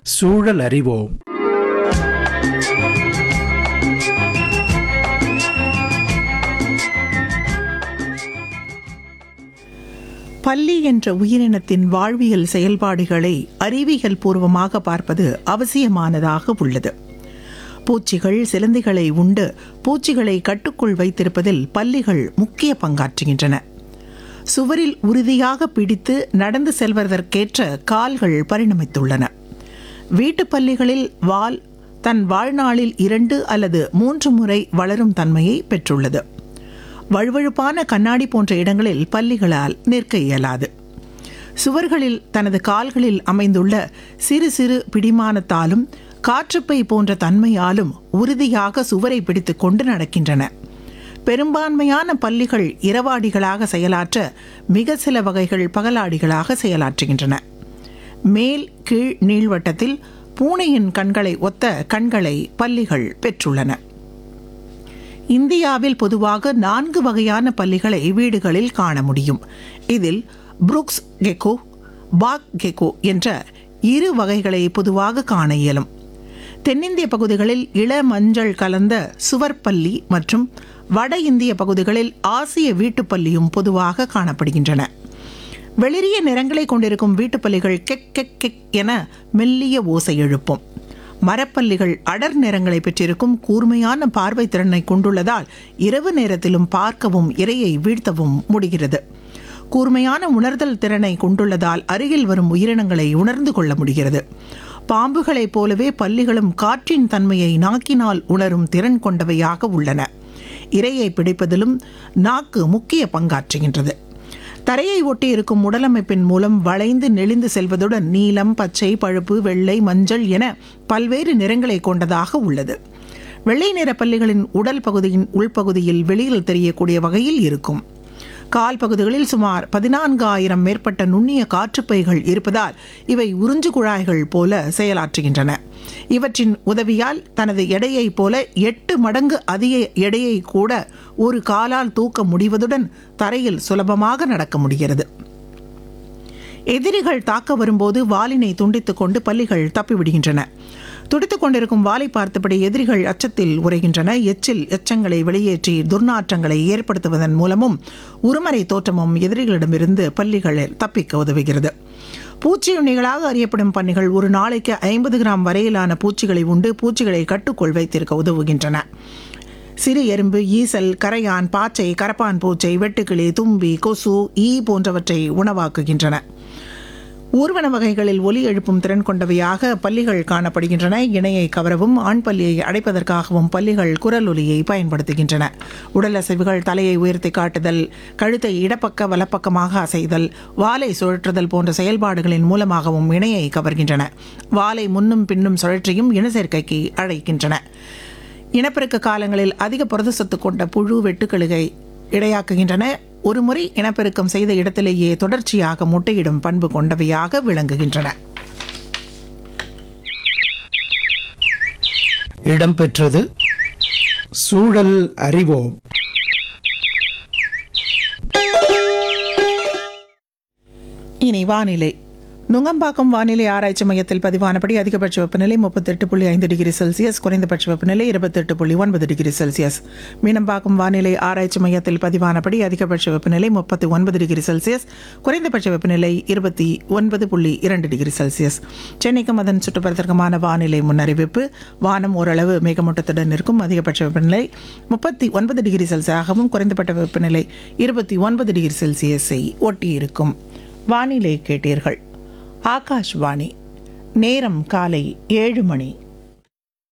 சூழல் அறிவோம் பல்லி என்ற உயிரினத்தின் வாழ்வியல் செயல்பாடுகளை அறிவியல் பூர்வமாக பார்ப்பது அவசியமானதாக உள்ளது பூச்சிகள் சிலந்திகளை உண்டு பூச்சிகளை கட்டுக்குள் வைத்திருப்பதில் பல்லிகள் முக்கிய பங்காற்றுகின்றன சுவரில் உறுதியாக பிடித்து நடந்து செல்வதற்கேற்ற கால்கள் பரிணமித்துள்ளன வீட்டுப் பல்லிகளில் வால் தன் வாழ்நாளில் இரண்டு அல்லது மூன்று முறை வளரும் தன்மையை பெற்றுள்ளது வழுவழுப்பான கண்ணாடி போன்ற இடங்களில் பல்லிகளால் நிற்க இயலாது சுவர்களில் தனது கால்களில் அமைந்துள்ள சிறு சிறு பிடிமானத்தாலும் காற்றுப்பை போன்ற தன்மையாலும் உறுதியாக சுவரை பிடித்துக் கொண்டு நடக்கின்றன பெரும்பான்மையான பல்லிகள் இரவாடிகளாக செயலாற்ற மிக சில வகைகள் பகலாடிகளாக செயலாற்றுகின்றன மேல் கீழ் நீள்வட்டத்தில் பூனையின் கண்களை ஒத்த கண்களை பல்லிகள் பெற்றுள்ளன இந்தியாவில் பொதுவாக நான்கு வகையான பல்லிகளை வீடுகளில் காண முடியும் இதில் புருக்ஸ் கெக்கோ பாக் கெக்கோ என்ற இரு வகைகளை பொதுவாக காண இயலும் தென்னிந்திய பகுதிகளில் இள மஞ்சள் கலந்த சுவர்பல்லி மற்றும் வட இந்திய பகுதிகளில் ஆசிய வீட்டுப்பல்லியும் பொதுவாக காணப்படுகின்றன வெளிரிய நிறங்களை கொண்டிருக்கும் வீட்டுப்பல்லிகள் கெக் கெக் கெக் என மெல்லிய ஓசை எழுப்பும் மரப்பல்லிகள் அடர் நிறங்களை பெற்றிருக்கும் கூர்மையான பார்வை திறனை கொண்டுள்ளதால் இரவு நேரத்திலும் பார்க்கவும் இரையை வீழ்த்தவும் முடிகிறது கூர்மையான உணர்தல் திறனை கொண்டுள்ளதால் அருகில் வரும் உயிரினங்களை உணர்ந்து கொள்ள முடிகிறது பாம்புகளைப் போலவே பல்லிகளும் காற்றின் தன்மையை நாக்கினால் உணரும் திறன் கொண்டவையாக உள்ளன இரையை பிடிப்பதிலும் நாக்கு முக்கிய பங்காற்றுகின்றது தரையை ஒட்டி இருக்கும் உடலமைப்பின் மூலம் வளைந்து நெளிந்து செல்வதுடன் நீலம் பச்சை பழுப்பு வெள்ளை மஞ்சள் என பல்வேறு நிறங்களை கொண்டதாக உள்ளது வெள்ளை நிற பல்லிகளின் உடல் பகுதியின் உள்பகுதியில் வெளியில் தெரியக்கூடிய வகையில் இருக்கும் கால் பகுதிகளில் சுமார் பதினான்காயிரம் மேற்பட்ட நுண்ணிய காற்றுப்பைகள் இருப்பதால் இவை உறிஞ்சு குழாய்கள் போல செயலாற்றுகின்றன இவற்றின் உதவியால் தனது எடையைப் போல எட்டு மடங்கு அதிக எடையை கூட ஒரு காலால் தூக்க முடிவதுடன் தரையில் சுலபமாக நடக்க முடிகிறது எதிரிகள் தாக்க வரும்போது வாலினை துண்டித்துக் கொண்டு பல்லிகள் தப்பிவிடுகின்றன துடித்துக் கொண்டிருக்கும் வாலை பார்த்தபடி எதிரிகள் அச்சத்தில் உரைகின்றன எச்சில் எச்சங்களை வெளியேற்றி துர்நாற்றங்களை ஏற்படுத்துவதன் மூலமும் உருமறை தோற்றமும் எதிரிகளிடமிருந்து பல்லிகள் தப்பிக்க உதவுகிறது பூச்சியுண்ணிகளாக அறியப்படும் பன்னிகள் ஒரு நாளைக்கு ஐம்பது கிராம் வரையிலான பூச்சிகளை உண்டு பூச்சிகளை கட்டுக்குள் வைத்திருக்க உதவுகின்றன சிறு எறும்பு ஈசல் கரையான் பாச்சை கரப்பான் பூச்சை வெட்டுக்கிளி தும்பி கொசு ஈ போன்றவற்றை உணவாக்குகின்றன ஊர்வன வகைகளில் ஒலி எழுப்பும் திறன் கொண்டவையாக பல்லிகள் காணப்படுகின்றன இணையை கவரவும் ஆண் பல்லியை அடைப்பதற்காகவும் பல்லிகள் குரல் ஒலியை பயன்படுத்துகின்றன உடல் அசைவுகள் தலையை உயர்த்தி காட்டுதல் கழுத்தை இடப்பக்க வலப்பக்கமாக அசைதல் வாலை சுழற்றுதல் போன்ற செயல்பாடுகளின் மூலமாகவும் இணையை கவர்கின்றன வாலை முன்னும் பின்னும் சுழற்றியும் இனச்சேர்க்கைக்கு அழைக்கின்றன இனப்பெருக்க காலங்களில் அதிக புரதசத்து கொண்ட புழு வெட்டுக்கழுகை இடையாக்குகின்றன ஒருமுறை இனப்பெருக்கம் செய்த இடத்திலேயே தொடர்ச்சியாக முட்டையிடும் பண்பு கொண்டவையாக விளங்குகின்றன இடம்பெற்றது சூழல் அறிவோம் இனி வானிலை நுங்கம்பாக்கம் வானிலை ஆராய்ச்சி மையத்தில் பதிவானபடி அதிகபட்ச வெப்பநிலை முப்பத்தெட்டு புள்ளி ஐந்து டிகிரி செல்சியஸ் குறைந்தபட்ச வெப்பநிலை இருபத்தெட்டு புள்ளி ஒன்பது டிகிரி செல்சியஸ் மீனம்பாக்கம் வானிலை ஆராய்ச்சி மையத்தில் பதிவானபடி அதிகபட்ச வெப்பநிலை முப்பத்தி ஒன்பது டிகிரி செல்சியஸ் குறைந்தபட்ச வெப்பநிலை இருபத்தி ஒன்பது புள்ளி இரண்டு டிகிரி செல்சியஸ் சென்னைக்கும் அதன் சுற்றுப்புறத்திற்குமான வானிலை முன்னறிவிப்பு வானம் ஓரளவு மேகமூட்டத்துடன் இருக்கும் அதிகபட்ச வெப்பநிலை முப்பத்தி ஒன்பது டிகிரி செல்சியஸாகவும் குறைந்தபட்ச வெப்பநிலை இருபத்தி ஒன்பது டிகிரி செல்சியஸை ஒட்டியிருக்கும் வானிலை கேட்டீர்கள் ஆகாஷ்வாணி நேரம் காலை ஏழு மணி